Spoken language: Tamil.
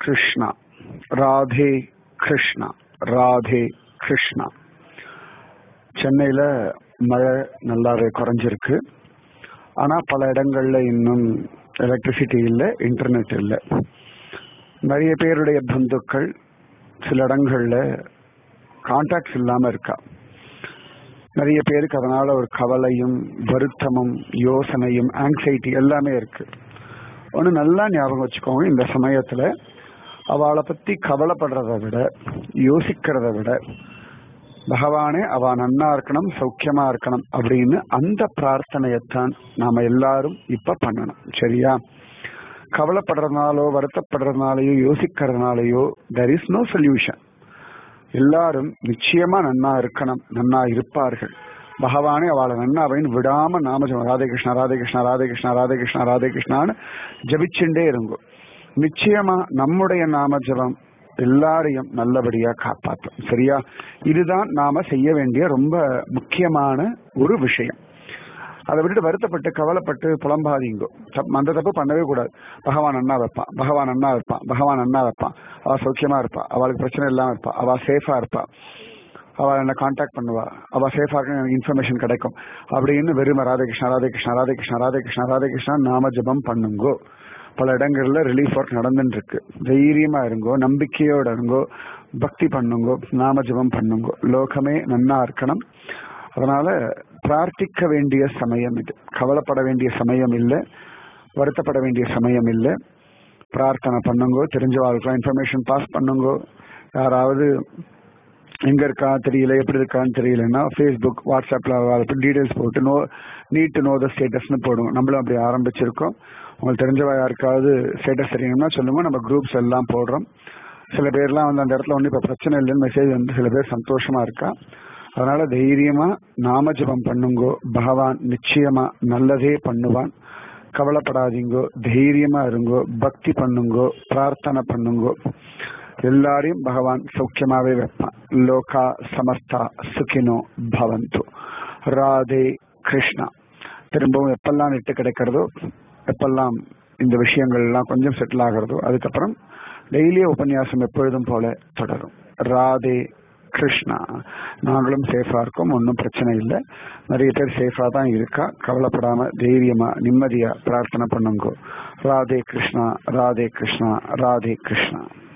கிருஷ்ணா ராதே கிருஷ்ணா ராதே கிருஷ்ணா சென்னையில மழை நல்லாவே குறைஞ்சிருக்கு ஆனா பல இடங்கள்ல இன்னும் எலக்ட்ரிசிட்டி இல்லை இன்டர்நெட் இல்லை நிறைய பேருடைய பந்துக்கள் சில இடங்கள்ல கான்டாக்ட்ஸ் இல்லாம இருக்கா நிறைய பேருக்கு அதனால ஒரு கவலையும் வருத்தமும் யோசனையும் ஆங்ஸைட்டி எல்லாமே இருக்கு ஒன்று நல்லா ஞாபகம் வச்சுக்கோங்க இந்த சமயத்துல அவளை பத்தி கவலைப்படுறத விட யோசிக்கிறத விட பகவானே அவ நன்னா இருக்கணும் சௌக்கியமா இருக்கணும் அப்படின்னு அந்த பிரார்த்தனையத்தான் நாம எல்லாரும் இப்ப பண்ணணும் சரியா கவலைப்படுறதுனாலோ வருத்தப்படுறதுனாலயோ யோசிக்கிறதுனாலயோ தெர் இஸ் நோ சொல்யூஷன் எல்லாரும் நிச்சயமா நன்னா இருக்கணும் நன்னா இருப்பார்கள் பகவானே அவளை நன்னா அப்படின்னு விடாம நாம ஜெபம் ராதே கிருஷ்ணா ராதே கிருஷ்ணா ராதே கிருஷ்ணா ராதே கிருஷ்ணா ராதே கிருஷ்ணான்னு ஜபிச்சுட்டே இருங்கோ நிச்சயமா நம்முடைய நாம ஜபம் எல்லாரையும் நல்லபடியா காப்பாற்றும் சரியா இதுதான் நாம செய்ய வேண்டிய ரொம்ப முக்கியமான ஒரு விஷயம் அதை விட்டுட்டு வருத்தப்பட்டு கவலைப்பட்டு புலம்பாதீங்கோ அந்த தப்பு பண்ணவே கூடாது பகவான் அண்ணா வைப்பான் பகவான் அண்ணா வைப்பான் பகவான் அண்ணா வைப்பான் அவ சௌக்கியமா இருப்பா அவளுக்கு பிரச்சனை இல்லாம இருப்பா அவ சேஃபா இருப்பா அவ என்ன கான்டாக்ட் பண்ணுவா அவ சேஃபா இருக்க எனக்கு இன்ஃபர்மேஷன் கிடைக்கும் அப்படின்னு வெறும ராதகிருஷ்ணா ராதகிருஷ்ணா ராதகிருஷ்ணா ராதகிருஷ்ணா ராதகிருஷ்ணா நாம ஜபம் பண்ணுங்கோ பல இடங்கள்ல ரிலீஃப் ஒர்க் நடந்துட்டு இருக்கு தைரியமா இருங்கோ நம்பிக்கையோட இருங்கோ பக்தி பண்ணுங்கோ நாம ஜபம் பண்ணுங்கோ லோகமே நன்னா இருக்கணும் அதனால பிரார்த்திக்க வேண்டிய சமயம் இது கவலைப்பட வேண்டிய சமயம் இல்லை வருத்தப்பட வேண்டிய சமயம் இல்லை பிரார்த்தனை பண்ணுங்கோ தெரிஞ்சவாளுக்கெல்லாம் இன்ஃபர்மேஷன் பாஸ் பண்ணுங்கோ யாராவது எங்க இருக்கா தெரியல எப்படி இருக்கான்னு தெரியலன்னா ஃபேஸ்புக் வாட்ஸ்அப்ல டீடைல்ஸ் போட்டு no need to know the ஸ்டேட்டஸ்னு போடுவோம் நம்மளும் அப்படி ஆரம்பிச்சிருக்கோம் உங்களுக்கு தெரிஞ்சவா யாருக்காவது ஸ்டேட்டஸ் தெரியணும்னா சொல்லுங்க நம்ம குரூப்ஸ் எல்லாம் போடுறோம் சில பேர்லாம் வந்து அந்த இடத்துல ஒன்றும் இப்போ பிரச்சனை இல்லைன்னு மெசேஜ் வந்து சில பேர் சந்தோஷமா இருக்கா அதனால தைரியமா நாம ஜபம் பண்ணுங்கோ பகவான் நிச்சயமா நல்லதே பண்ணுவான் கவலைப்படாதீங்கோ தைரியமா இருங்கோ பக்தி பண்ணுங்கோ பிரார்த்தனை பண்ணுங்கோ எல்லாரையும் பகவான் சௌக்கியமாவே வைப்பான் லோகா சமஸ்தா சுகினோ பவந்து ராதே கிருஷ்ணா திரும்பவும் எப்பெல்லாம் நெட்டு கிடைக்கிறதோ எப்பெல்லாம் இந்த விஷயங்கள் எல்லாம் கொஞ்சம் செட்டில் ஆகிறதோ அதுக்கப்புறம் டெய்லியே உபன்யாசம் எப்பொழுதும் போல தொடரும் ராதே கிருஷ்ணா நாங்களும் சேஃபா இருக்கோம் ஒன்றும் பிரச்சனை இல்லை நிறைய பேர் சேஃபா தான் இருக்கா கவலைப்படாம தைரியமா நிம்மதியா பிரார்த்தனை பண்ணுங்கோ ராதே கிருஷ்ணா ராதே கிருஷ்ணா ராதே கிருஷ்ணா